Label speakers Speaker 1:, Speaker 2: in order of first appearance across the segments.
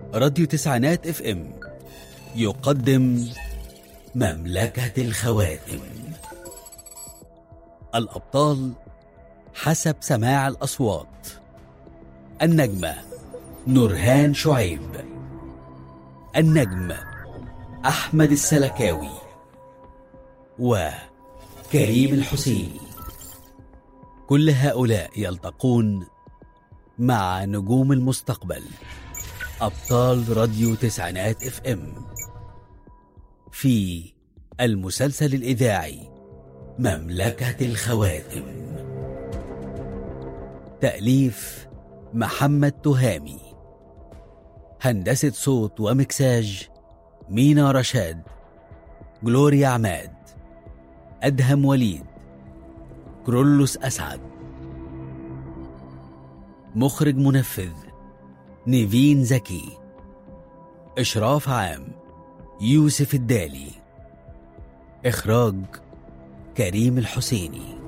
Speaker 1: راديو تسعينات اف ام يقدم مملكة الخواتم الأبطال حسب سماع الأصوات النجمة نورهان شعيب النجم أحمد السلكاوي وكريم الحسيني كل هؤلاء يلتقون مع نجوم المستقبل أبطال راديو تسعينات اف ام في المسلسل الإذاعي مملكة الخواتم تأليف محمد تهامي هندسة صوت ومكساج مينا رشاد جلوريا عماد أدهم وليد كرولوس أسعد مخرج منفذ نيفين زكي إشراف عام يوسف الدالي إخراج كريم الحسيني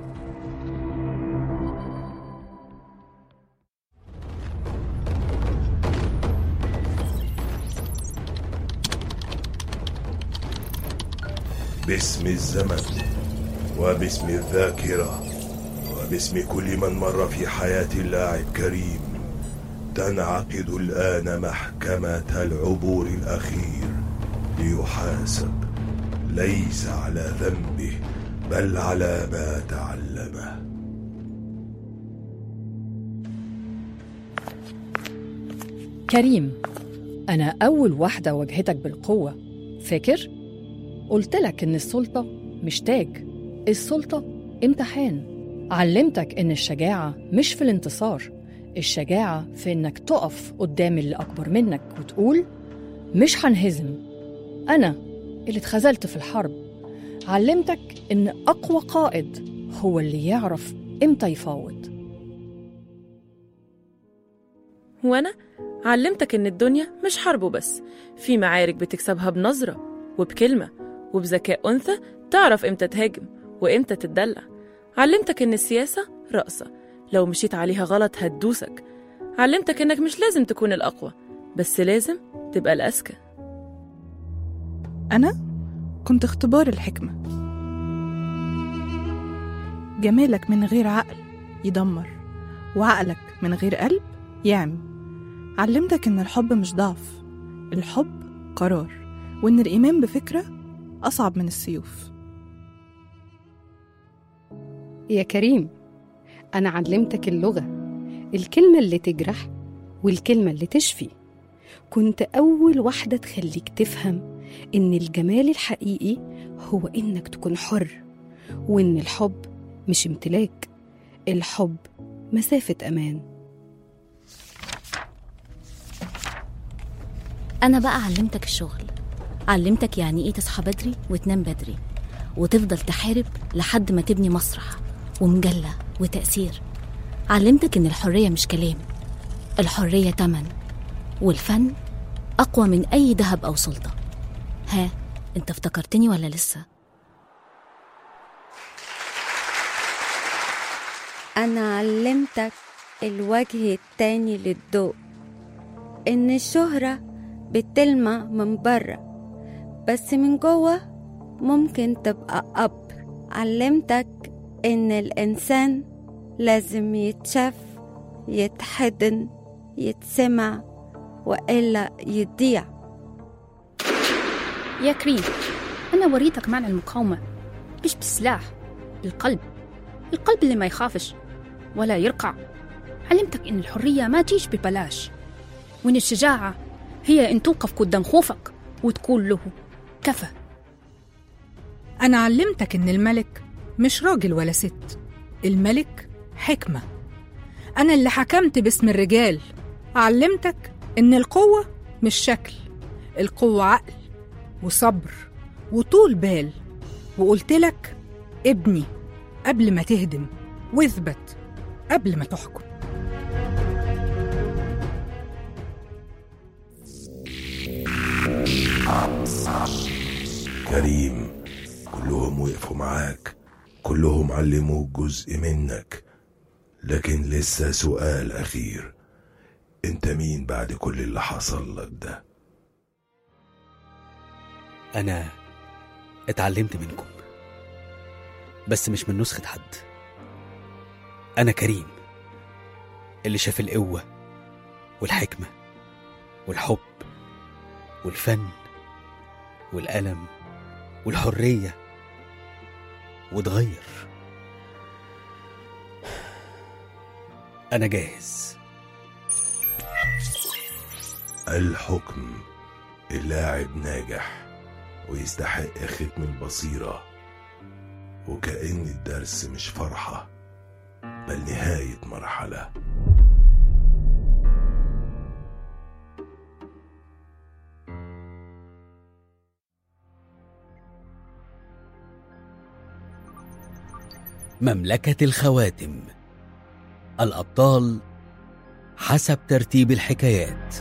Speaker 2: باسم الزمن وباسم الذاكرة وباسم كل من مر في حياة اللاعب كريم تنعقد الآن محكمة العبور الأخير ليحاسب ليس على ذنبه بل على ما تعلمه
Speaker 3: كريم أنا أول واحدة واجهتك بالقوة فاكر؟ قلت لك إن السلطة مش تاج السلطة امتحان علمتك إن الشجاعة مش في الانتصار الشجاعة في إنك تقف قدام اللي أكبر منك وتقول مش هنهزم أنا اللي اتخذلت في الحرب علمتك إن أقوى قائد هو اللي يعرف إمتى يفاوض
Speaker 4: وأنا علمتك إن الدنيا مش حرب وبس في معارك بتكسبها بنظرة وبكلمة وبذكاء أنثى تعرف إمتى تهاجم وإمتى تتدلع علمتك إن السياسة رقصة لو مشيت عليها غلط هتدوسك علمتك إنك مش لازم تكون الأقوى بس لازم تبقى الأذكى
Speaker 5: أنا كنت اختبار الحكمة جمالك من غير عقل يدمر وعقلك من غير قلب يعمي علمتك إن الحب مش ضعف الحب قرار وإن الإيمان بفكرة أصعب من السيوف
Speaker 6: يا كريم أنا علمتك اللغة الكلمة اللي تجرح والكلمة اللي تشفي كنت أول واحدة تخليك تفهم إن الجمال الحقيقي هو إنك تكون حر وإن الحب مش امتلاك الحب مسافة أمان
Speaker 7: أنا بقى علمتك الشغل علمتك يعني إيه تصحى بدري وتنام بدري وتفضل تحارب لحد ما تبني مسرح ومجلة وتأثير علمتك إن الحرية مش كلام الحرية تمن والفن أقوى من أي ذهب أو سلطة ها أنت افتكرتني ولا لسه؟
Speaker 8: أنا علمتك الوجه التاني للضوء إن الشهرة بتلمع من برا بس من جوه ممكن تبقى قبر علمتك إن الإنسان لازم يتشاف يتحضن يتسمع وإلا يضيع
Speaker 9: يا كريم أنا وريتك معنى المقاومة مش بالسلاح بالقلب القلب اللي ما يخافش ولا يرقع علمتك إن الحرية ما تجيش ببلاش وإن الشجاعة هي إن توقف قدام خوفك وتقول له كفى
Speaker 10: أنا علمتك إن الملك مش راجل ولا ست الملك حكمة أنا اللي حكمت باسم الرجال علمتك إن القوة مش شكل القوة عقل وصبر وطول بال وقلت لك ابني قبل ما تهدم واثبت قبل ما تحكم
Speaker 2: كريم كلهم وقفوا معاك كلهم علموك جزء منك لكن لسه سؤال أخير انت مين بعد كل اللي حصل لك ده
Speaker 1: أنا اتعلمت منكم بس مش من نسخة حد أنا كريم اللي شاف القوة والحكمة والحب والفن والألم والحرية واتغير أنا جاهز
Speaker 2: الحكم اللاعب ناجح ويستحق ختم البصيرة وكأن الدرس مش فرحة بل نهاية مرحلة
Speaker 1: مملكة الخواتم الأبطال حسب ترتيب الحكايات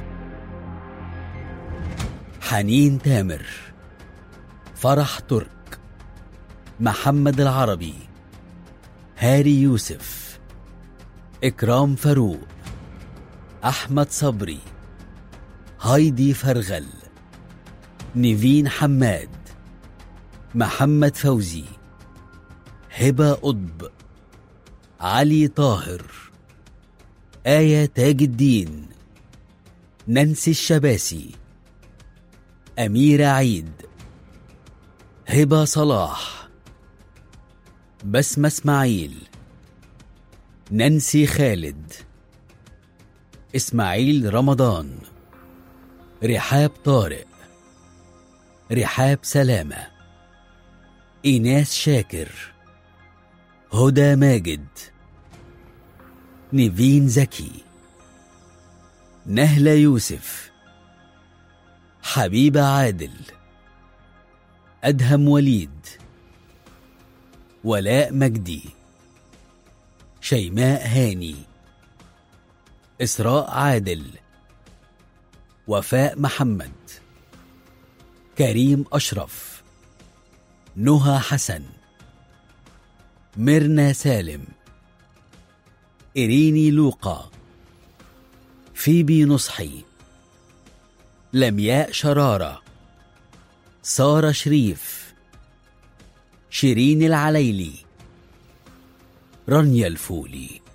Speaker 1: حنين تامر فرح ترك محمد العربي هاري يوسف إكرام فاروق أحمد صبري هايدي فرغل نيفين حماد محمد فوزي هبة قطب علي طاهر آية تاج الدين نانسي الشباسي أميرة عيد هبة صلاح بسمة إسماعيل نانسي خالد إسماعيل رمضان رحاب طارق رحاب سلامة إيناس شاكر هدى ماجد نيفين زكي نهلة يوسف حبيبة عادل أدهم وليد ولاء مجدي شيماء هاني إسراء عادل وفاء محمد كريم أشرف نهى حسن ميرنا سالم إريني لوقا فيبي نصحي لمياء شرارة سارة شريف شيرين العليلي رانيا الفولي